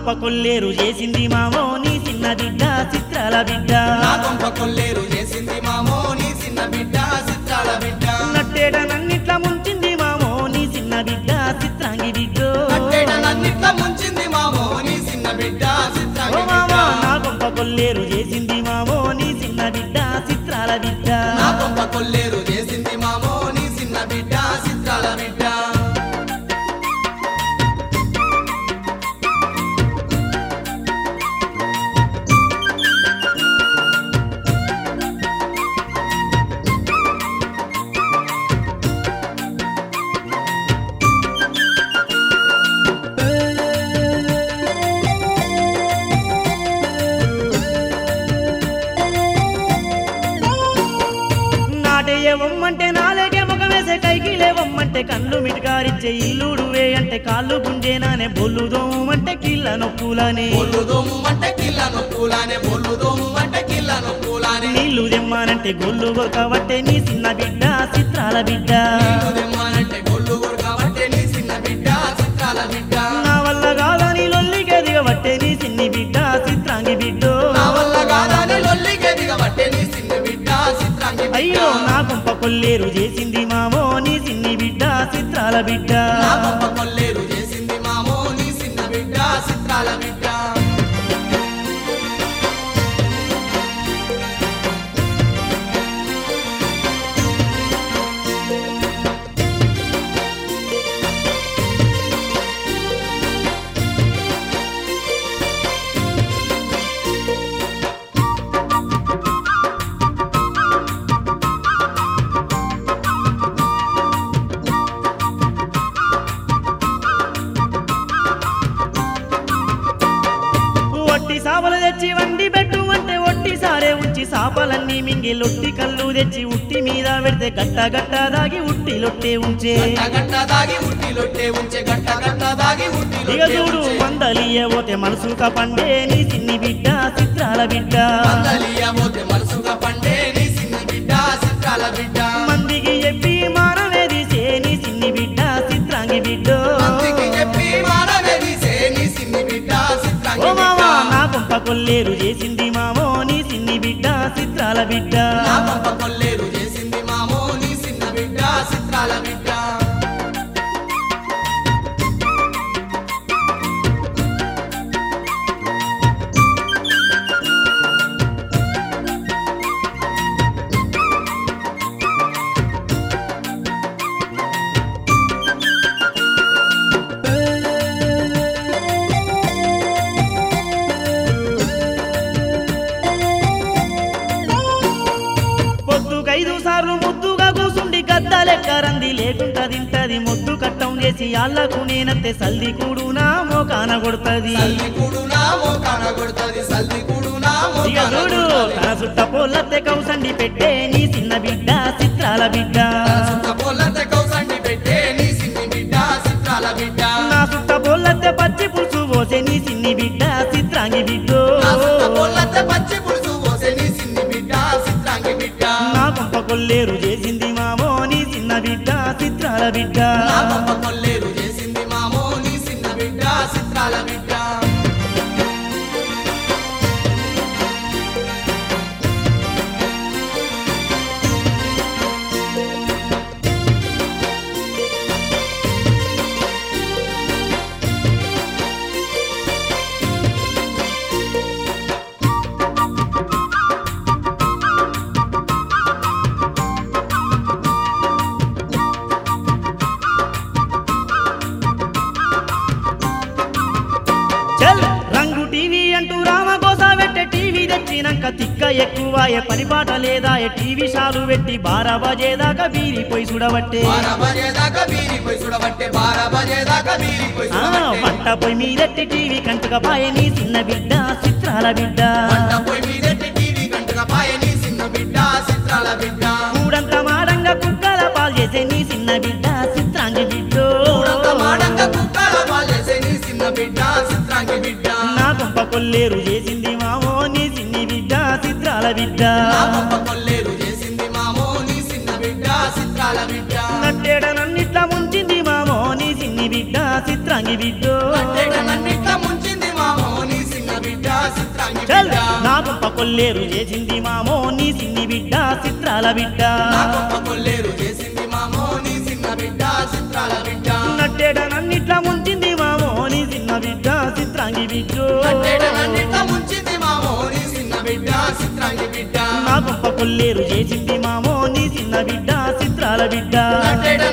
కొంప కొల్లేరు చేసింది మామో నీ చిన్న బిడ్డ చిత్రాల బిడ్డ నా కొంప కొల్లేరు చేసింది మామో నీ చిన్న బిడ్డ చిత్రాల బిడ్డ నట్టేడ నన్నిట్లా ముంచింది మామో నీ చిన్న బిడ్డ చిత్రాంగి బిడ్డో కట్టేట నన్నిట్ల ముంచింది మామో నీ చిన్న బిడ్డ ఓ చిత్రాంగి మామా బిడ్డ నా కొంప కొల్లేరు చేసింది మామో నీ చిన్న బిడ్డ చిత్రాల బిడ్డ నా కొంప కొల్లేరు చేసింది మామో నీ చిన్న బిడ్డ చిత్రాల బిడ్డ నాటేయవమ్మంటే నాలేకే ముఖమేసే కైకి లేవమ్మంటే కళ్ళు మిటికారిచ్చే ఇల్లుడు వే అంటే కాళ్ళు గుంజేనానే బొల్లు దోమంటే కిల్ల నొప్పులనే బొల్లు దోమంటే కిల్ల నొప్పులానే బొల్లు దోమంటే కిల్ల నొప్పులానే నీళ్లు దెమ్మానంటే గొల్లు కాబట్టి నీ చిన్న బిడ్డ చిత్రాల బిడ్డ నీళ్ళు దెమ్మానంటే గొల్లు కాబట్టి నీ చిన్న బిడ్డ చిత్రాల బిడ్డ నా వల్ల కాదని లొల్లికే దిగబట్టే నీ చిన్ని బిడ్డ చిత్రాంగి బిడ్డో నా వల్ల కాదని లొల్లికే దిగబట్టే నీ చిన్న బిడ్డ చిత్రాంగి బిడ్డ అయ్యో నా కొంప కొల్లేరు చేసింది మామో నీ చిన్ని బిడ్డ చిత్రాల బిడ్డ నా గొప్ప కొల్లేరు చేసింది మామో నీ చిన్న బిడ్డ చిత్రాల బిడ్డ ఒట్టి సాపలు తెచ్చి వండి పెట్టు అంటే ఒట్టి సారే ఉంచి సాపలన్నీ మింగి లొట్టి కళ్ళు తెచ్చి ఉట్టి మీద పెడితే గట్ట గట్ట దాగి ఉట్టి లొట్టే ఉంచే గట్ట గట్ట దాగి ఉట్టి లొట్టే ఉంచే గట్ట గట్ట దాగి ఉట్టి ఇక లొట్టే చూడు ఉంచే మందలియ పోతే మనసుక పండే నీ చిన్ని బిడ్డ చిత్రాల బిడ్డ మందలియబోతే మనసుగా పండే నీ చిన్న బిడ్డ చిత్రాల బిడ్డ మందికి చెప్పి మానవే తీసే నీ చిన్ని బిడ్డ చిత్రాంగి బిడ్డ మందికి చెప్పి మానవే తీసే నీ చిన్న బిడ్డ చిత్రాంగి ఓ మామా బిడ్డ నా కొంప కొల్లేరు చేసింది మామో నీ చిన్ని బిడ్డ చిత్రాల బిడ్డ నా పంప కొల్లేరు చేసింది మామో నీ చిన్న బిడ్డ చిత్రాల బిడ్డ పొద్దుకైదు సార్లు ముద్దుగా కూసుండి గద్ద లెక్క రంది లేకుంటా తింటది ముద్దు కట్టం చేసి ఆళ్ళకు నేనంతే సల్ది కూడు నా మోకాన కొడుతది సల్లి కూడు నా మోకాన కొడుతది సల్లి కూడు నా ఇక మోకాన చూడు కొడుతది తన సుట్ట పోల్లతే కౌసండి పెట్టే నీ చిన్న బిడ్డ చిత్రాల బిడ్డ సుట్ట పొల్లతే కౌసండి పెట్టే నీ చిన్ని బిడ్డ చిత్రాల బిడ్డ నా సుట్ట పోల్లతే పచ్చి పులుసు పోసే నీ చిన్ని బిడ్డ చిత్రాంగి బిడ్డ నా సుట్ట పొల్లతే పచ్చి పులుసు పోసే నీ చిన్ని బిడ్డ చిత్రాంగి బిడ్డ నా కొంప కొల్లేరు చేసింది మామో నీ చిన్న బిడ్డ చిత్రాల బిడ్డ నా పంప కొల్లేరు చేసింది మామో నీ చిన్న బిడ్డ చిత్రాల బిడ్డ చల్ రంగు టీవీ అంటూ రామగోస పెట్టే టీవీ తెచ్చినాక తిక్క ఎక్కువాయ పనిపాట లేదా టీవీ షాలు పెట్టి బారా బజేదాకా బీరిపోయి చూడబట్టే బారా బజేదాకా బీరిపోయి చూడబట్టే బారా బజేదాకా బీరిపోయి ఆ, చూడబట్టే వంట పొయ్యి మీదట్టి టీవీ కంటక పాయ నీ చిన్న బిడ్డ చిత్రాల బిడ్డ వంట పొయ్యి మీదట్టి టీవీ గంటగా పాయ నీ చిన్న బిడ్డ చిత్రాల బిడ్డ కూడంత మాడంగా కుక్కల పాలు చేసే నీ చిన్న బిడ్డ చిత్రాంగి బిడ్డ చూడంత మాడంగా కుక్కల పాలేసే నీ చిన్న బిడ్డ చిత్రాంగి బిడ్డ నా కొంప కొల్లేరు చేసింది మామో నీ చిన్ని బిడ్డ చిత్రాల బిడ్డ నా పంప కొల్లేరు చేసింది మామో నీ చిన్న బిడ్డ చిత్రాల బిడ్డ నట్టేడ నన్నిట్లా ముంచింది మామో నీ చిన్ని బిడ్డ చిత్రాంగి బిడ్డ కట్టేట నన్నిట్లా ముంచింది మామో బిడ్డ చిత్రాంగి చల్ బిడ్డ నా గొప్ప కొల్లేరు చేసింది మామో నీ సిన్ని బిడ్డ చిత్రాల బిడ్డ నా గొప్ప కొల్లేరు చేసింది మామో నీ చిన్న బిడ్డ చిత్రాల బిడ్డ నట్టేడ నన్నిట్లా ముంచింది మామో నీ చిన్న బిడ్డ చిత్రాంగి బిడ్డ కట్టేటన్నిట ముంచింది మామో నీ చిన్న బిడ్డ చిత్రాంగి బిడ్డ నా గొప్ప కొల్లేరు చేసింది మామో నీ చిన్న బిడ్డ చిత్రాల బిడ్డ కట్టేట